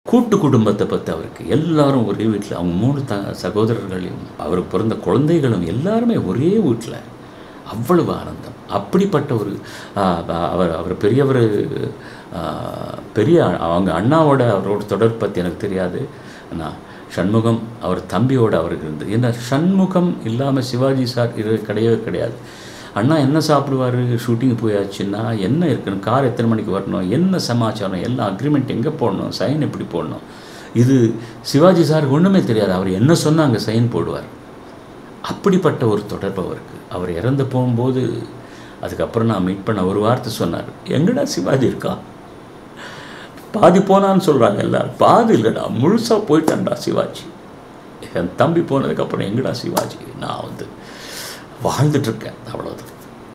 கூட்டு குடும்பத்தை பற்றி அவருக்கு எல்லாரும் ஒரே வீட்டில் அவங்க மூணு த சகோதரர்களையும் அவருக்கு பிறந்த குழந்தைகளும் எல்லாருமே ஒரே வீட்டில் அவ்வளவு ஆனந்தம் அப்படிப்பட்ட ஒரு ஆ, அ- அவர் அவர் பெரியவர் ஆ, பெரிய அவங்க அண்ணாவோட அவரோட தொடர்பு பற்றி எனக்கு தெரியாது ஆனால் சண்முகம் அவர் தம்பியோட அவருக்கு இருந்தது ஏன்னா சண்முகம் இல்லாமல் சிவாஜி சார் இது கிடையவே கிடையாது அண்ணா என்ன சாப்பிடுவார் ஷூட்டிங் போயாச்சுன்னா என்ன இருக்கணும் கார் எத்தனை மணிக்கு வரணும் என்ன சமாச்சாரம் எல்லாம் அக்ரிமெண்ட் எங்கே போடணும் சைன் எப்படி போடணும் இது சிவாஜி சார் ஒன்றுமே தெரியாது அவர் என்ன சொன்னாங்க சைன் போடுவார் அப்படிப்பட்ட ஒரு தொடர்பு அவருக்கு அவர் இறந்து போகும்போது அதுக்கப்புறம் நான் மீட் பண்ண ஒரு வார்த்தை சொன்னார் எங்கடா சிவாஜி இருக்கா பாதி போனான்னு சொல்கிறாங்க எல்லாரும் பாதி இல்லைடா முழுசாக போயிட்டான்டா சிவாஜி என் தம்பி போனதுக்கப்புறம் எங்கடா சிவாஜி நான் வந்து வாழ்ந்துட்டுருக்கேன் அவ்வளோதான்